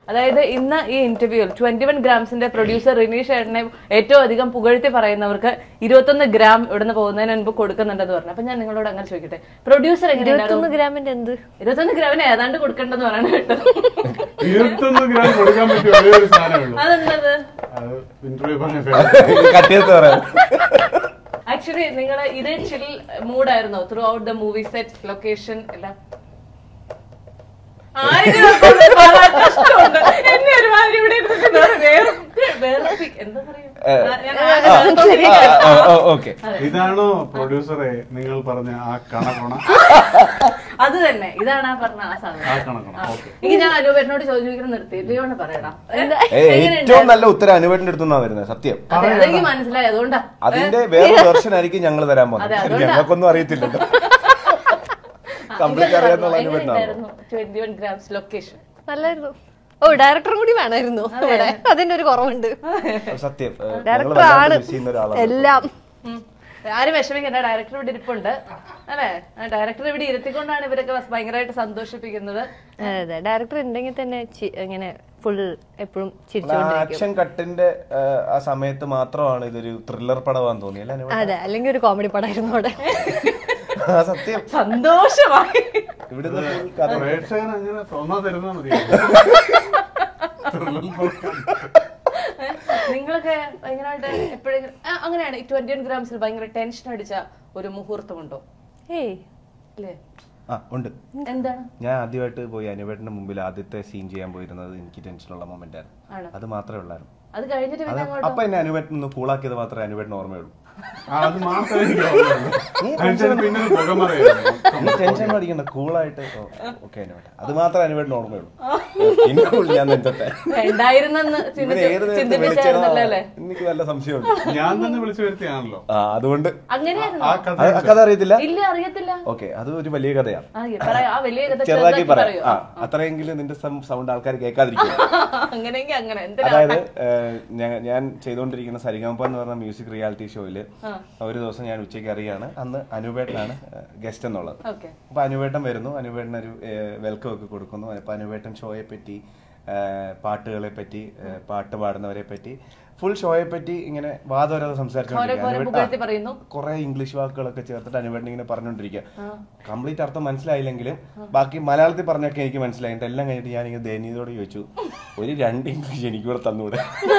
അതായത് ഇന്ന് ഈ ഇന്റർവ്യൂവിൽ ട്വന്റി വൺ ഗ്രാംസിന്റെ പ്രൊഡ്യൂസർ റിനീഷ് ചേട്ടനെ ഏറ്റവും അധികം പുകഴ്ത്തി പറയുന്നവർക്ക് ഇരുപത്തൊന്ന് ഗ്രാം ഇവിടുന്ന് പോകുന്നതിന് മുൻപ് കൊടുക്കുന്നുണ്ടെന്ന് പറഞ്ഞു അപ്പൊ ഞാൻ നിങ്ങളോട് അങ്ങനെ ചോദിക്കട്ടെ പ്രൊഡ്യൂസർ എങ്ങനെയാണ് ഇരുപത്തൊന്ന് ഗ്രാമിന്റെ എന്ത് ഇരുപത്തൊന്ന് ഗ്രാമിന് ഏതാണ്ട് കൊടുക്കണ്ടെന്ന് പറയണ കേട്ടത് ഇരുപത്തൊന്ന് ഗ്രാം കൊടുക്കാൻ പറ്റിയ ഒരേ ഒരു സാധനമേ ഉള്ളൂ അതെന്തത് അത് ഇന്റർവ്യൂ പറഞ്ഞ കട്ടിയത്ത് പറയാം ആക്ച്വലി നിങ്ങൾ ഇതേ ചിൽ മൂഡായിരുന്നോ through out the movie sets location എല്ലാം ആരെങ്കിലും ഒക്കെ ഒന്ന് പറയാൻ കഷ്ടമുണ്ട്. എന്നെ ഒരുമാതിരി ഇവിടെ ഇരുന്നിട്ട് വേറെ- വേറെ- വേറെ- എന്താ പറയാ ഞാൻ ആ- ഓക്കെ ഇതാണോ പ്രൊഡ്യൂസറെ നിങ്ങൾ പറഞ്ഞ ആ കണക്കണ അത് തന്നെ ഇതാണ് ആ പറഞ്ഞ ആ സാധനം ആ കണക്കണ ഓക്കെ ഇനി ഞാൻ അനുപേട്ടനോട് ചോദിക്കുന്നത് നിർത്തി ലിയോണ് പറയണം ഏറ്റവും നല്ല ഉത്തരം അനുവേട്ടന്റെ അടുത്തുനിന്നാ വരുന്നത് സത്യം അതെ അതെനിക്ക് മനസ്സിലായി അതുകൊണ്ടാ അതിന്റെ വേറെ വെർഷൻ ആയിരിക്കും ഞങ്ങൾ തരാൻ അതെ, പോകുന്നത് അതുകൊണ്ടാ. ഞങ്ങൾക്കൊന്നും അറിയത്തില്ലല്ലോ കംപ്ലീറ്റ് അറിയാന്നുള്ള അനുവേട്ടനാണോ ട്വന്റി വൺ ഗ്രാംസ് ലൊക്കേഷൻ നല്ലായിരുന്നു ഓ ഡയറക്ടറും കൂടി വേണമായിരുന്നു ഇവിടെ അതിന്റെ ഒരു കുറവുണ്ട് സത്യം ഏഹ്, ഞങ്ങള് ഡയറക്ടർ വല്ലാണ്ട് ആണ് മിസ് ചെയ്യുന്ന ഒരാളാണ് എല്ലാം ആരും വിഷമിക്കണ്ട ഡയറക്ടർ ഇവിടെ ഇരിപ്പുണ്ട് അല്ലേ ഡയറക്ടർ ഇവിടെ ഇരുത്തിക്കൊണ്ടാണ് ഇവരൊക്കെ ഭയങ്കരമായിട്ട് സന്തോഷിപ്പിക്കുന്നത് അതെ അതെ ഡയറക്ടർ ഉണ്ടെങ്കിൽ തന്നെ ചി- ഇങ്ങനെ ഫുൾ എപ്പോഴും ചിരിച്ചുകൊണ്ടിരിക്കും ആക്ഷൻ കട്ടിന്റെ ഏഹ്, ആ സമയത്ത് മാത്രമാണ് ഇതൊരു ത്രില്ലർ പടമാന്ന് തോന്നി അല്ലേ അനുവേട്ട? അതെ അല്ലെങ്കിൽ ഒരു കോമഡി പടമായിരുന്നു അവിടെ ആ, സത്യം സന്തോഷമായി ഇവിടുന്ന് full കഥ പ്രേക്ഷകൻ അങ്ങനെ തോന്നാ തരുന്നാ മതി നിങ്ങളൊക്കെ ഭയങ്കരമായിട്ട് എപ്പോഴെങ്കിലും ആ, അങ്ങനെയാണ് ഈ ട്വന്റി വൺ ഗ്രാംസിൽ ഭയങ്കര ടെൻഷൻ അടിച്ച ഒരു മുഹൂർത്തമുണ്ടോ ഏയ് അല്ലേ ആ ഉണ്ട് എന്താണ് ഞാൻ ആദ്യമായിട്ട് പോയി അനുവേട്ടന്റെ മുമ്പിൽ ആദ്യത്തെ സീൻ ചെയ്യാൻ പോയിരുന്നത് എനിക്ക് ടെൻഷനുള്ള മൊമെന്റ് ആണോ? ആയിരുന്നു അത് മാത്രമേ ഉള്ളായിരുന്നു അത് കഴിഞ്ഞിട്ട് അത് പിന്നെ അങ്ങോട്ട് അപ്പൊ എന്നെ അനുവേട്ടൻ ഒന്ന് കൂളാക്കിയത് മാത്രമേ അനുവേട്ടന് ഓർമ്മയുള്ളൂ ആ, അത് മാത്രമേ എനിക്ക് ഓർമ്മയുള്ളൂ. അതിനുശേഷം പിന്നെ ഒരു പുകമറയായിരുന്നു. നീ ടെൻഷൻ അടിക്കണ്ട കൂളായിട്ട് ഓക്കെ അനുവേട്ട അത് മാത്രമേ അനുവേട്ടന് ഓർമ്മയുള്ളൂ പിന്നെ cool ഞാൻ നെഞ്ചത്തെ വേണ്ടായിരുന്നെന്ന് ഇവനെ ഏത് നേരത്ത് ചിന്തിപ്പിച്ചായിരുന്നല്ലോ അല്ലേ വിളിച്ചതാ? എനിക്ക് നല്ല സംശയമുണ്ട് ഞാൻ തന്നെ വിളിച്ചു വരുത്തിയാണല്ലോ ആ അതുകൊണ്ട് അങ്ങനെയായിരുന്നു ആ കഥ അത് ആ കഥ അറിയത്തില്ല ഇല്ല അറിയത്തില്ല ഓക്കെ അത് ഒരു വലിയ കഥയാണ് ആ, പറയാ ആ വലിയ കഥ ചെറുതാക്കി ചെറുതാക്കി പറയാം പറയൂ ആ അത്രയെങ്കിലും നിന്റെ സൗണ്ട് ആൾക്കാർ കേൾക്കാതിരിക്കും അങ്ങനെയെങ്കിൽ അങ്ങനെ എന്തിനാ അതായത് ഏഹ്, ഞാൻ- ഞാൻ ചെയ്തുകൊണ്ടിരിക്കുന്ന സരിഗമപ്പ എന്ന് പറഞ്ഞ മ്യൂസിക് റിയാലിറ്റി ഷോയില് ഒരു ദിവസം ഞാൻ ഉച്ചയ്ക്ക് അറിയാണ് അന്ന് അനുപേട്ടനാണ് ഗസ്റ്റ് എന്നുള്ളത് ഓക്കെ അപ്പൊ അനുവേട്ടൻ വരുന്നു അനുവേട്ടൻ ഒരു വെൽക്കം ഒക്കെ കൊടുക്കുന്നു അപ്പൊ അനുവേട്ടൻ ഷോയെ പറ്റി ഏഹ്, പാട്ടുകളെ പറ്റി ഏഹ്, പാട്ട് പാടുന്നവരെ പറ്റി ഫുൾ ഷോയെ പറ്റി ഇങ്ങനെ വാദോരാതെ ഓരോ സംസാരിച്ചുകൊണ്ടിരിക്കുക പോലെ അനുവേട്ടൻ- പുകഴ്ത്തി പറയുന്നു കുറെ ഇംഗ്ലീഷ് വാക്കുകളൊക്കെ ചേർത്തിട്ട് അനുവേട്ടൻ ഇങ്ങനെ പറഞ്ഞുകൊണ്ടിരിക്കുക കംപ്ലീറ്റ് അർത്ഥം മനസ്സിലായില്ലെങ്കിലും ബാക്കി മലയാളത്തിൽ പറഞ്ഞൊക്കെ എനിക്ക് മനസ്സിലായി എല്ലാം കഴിഞ്ഞിട്ട് ഞാൻ ഇങ്ങനെ ദയനീയതോട് ചോദിച്ചു ഒരു രണ്ട് ഇംഗ്ലീഷ് എനിക്ക് കൂടെ തന്നൂടെ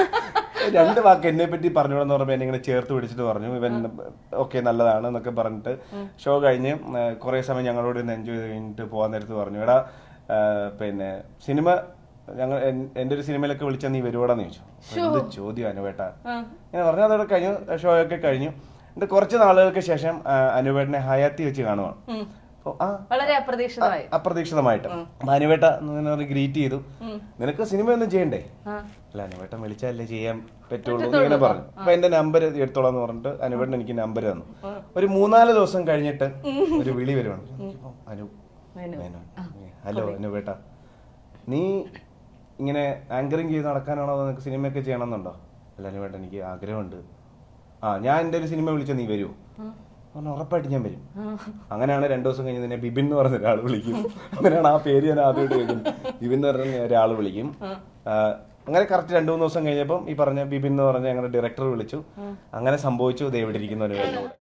രണ്ട് വാക്ക് എന്നെ പറ്റി പറഞ്ഞുകൂടെന്ന് പറഞ്ഞപ്പോൾ എന്നെ ഇങ്ങനെ ചേർത്ത് പിടിച്ചിട്ട് പറഞ്ഞു ഇവൻ ഓക്കെ നല്ലതാണ് എന്നൊക്കെ പറഞ്ഞിട്ട് ഷോ കഴിഞ്ഞ് കുറെ സമയം ഞങ്ങളോട് ഇന്ന് എൻജോയ് ചെയ്ത് കഴിഞ്ഞിട്ട് പോകാൻ നേരത്ത് പറഞ്ഞു എടാ ആ, പിന്നെ സിനിമ ഞങ്ങൾ എൻ- എന്റെ ഒരു സിനിമയിലൊക്കെ വിളിച്ചാൽ നീ വരുവാടാന്ന് ചോദിച്ചു എന്ത് ചോദ്യം അനുവേട്ട ഞാൻ പറഞ്ഞു അതോടെ കഴിഞ്ഞു ഷോ ഒക്കെ കഴിഞ്ഞു എന്നിട്ട് കുറച്ച് നാളുകൾക്ക് ശേഷം ആ, അനുവേട്ടനെ ഹയാത്തി വെച്ച് കാണുവാണ് അപ്പൊ ആ വളരെ അപ്രതീക്ഷിതമായി അപ്രതീക്ഷിതമായിട്ട് അപ്പൊ അനുവേട്ട പറഞ്ഞ് ഗ്രീറ്റ് ചെയ്തു നിനക്ക് സിനിമയൊന്നും ചെയ്യണ്ടേ അല്ല അനുവേട്ടൻ വിളിച്ചാലേ ചെയ്യാൻ പറ്റുള്ളൂ എന്ന് ഇങ്ങനെ പറഞ്ഞു അപ്പൊ എന്റെ നമ്പർ എടുത്തോളാന്ന് പറഞ്ഞിട്ട് അനുവേട്ടൻ എനിക്ക് നമ്പർ തന്നു ഒരു മൂന്നാല് ദിവസം കഴിഞ്ഞിട്ട് ഒരു വിളി വരുവാണ് അനു മേനോൻ. ഹലോ അനുവേട്ട നീ ഇങ്ങനെ ആങ്കറിങ് ചെയ്ത് നടക്കാനാണോ അതോ നിനക്ക് സിനിമയൊക്കെ ചെയ്യണമെന്നുണ്ടോ അല്ല അനുവേട്ട എനിക്ക് ആഗ്രഹമുണ്ട് ആ ഞാൻ എന്റെ ഒരു സിനിമ വിളിച്ചാൽ നീ വരുമോ പറഞ്ഞു ഉറപ്പായിട്ട് ഞാൻ വരും അങ്ങനെയാണ് രണ്ടു ദിവസം കഴിഞ്ഞ് നിന്നെ ബിബിൻ എന്ന് പറഞ്ഞ ഒരാൾ വിളിക്കും അങ്ങനെയാണ് ആ പേര് ഞാൻ ആദ്യമായിട്ട് കേൾക്കുന്നത് ബിബിൻ എന്ന് പറഞ്ഞ ഒരാൾ വിളിക്കും ആ, അങ്ങനെ കറക്റ്റ് രണ്ടു മൂന്ന് ദിവസം കഴിഞ്ഞപ്പം ഈ പറഞ്ഞ ബിബിൻ എന്ന് പറഞ്ഞ ഞങ്ങളുടെ ഡയറക്ടർ വിളിച്ചു അങ്ങനെ സംഭവിച്ചു ദേ ഇവിടെ ഇരിക്കുന്ന ഒരു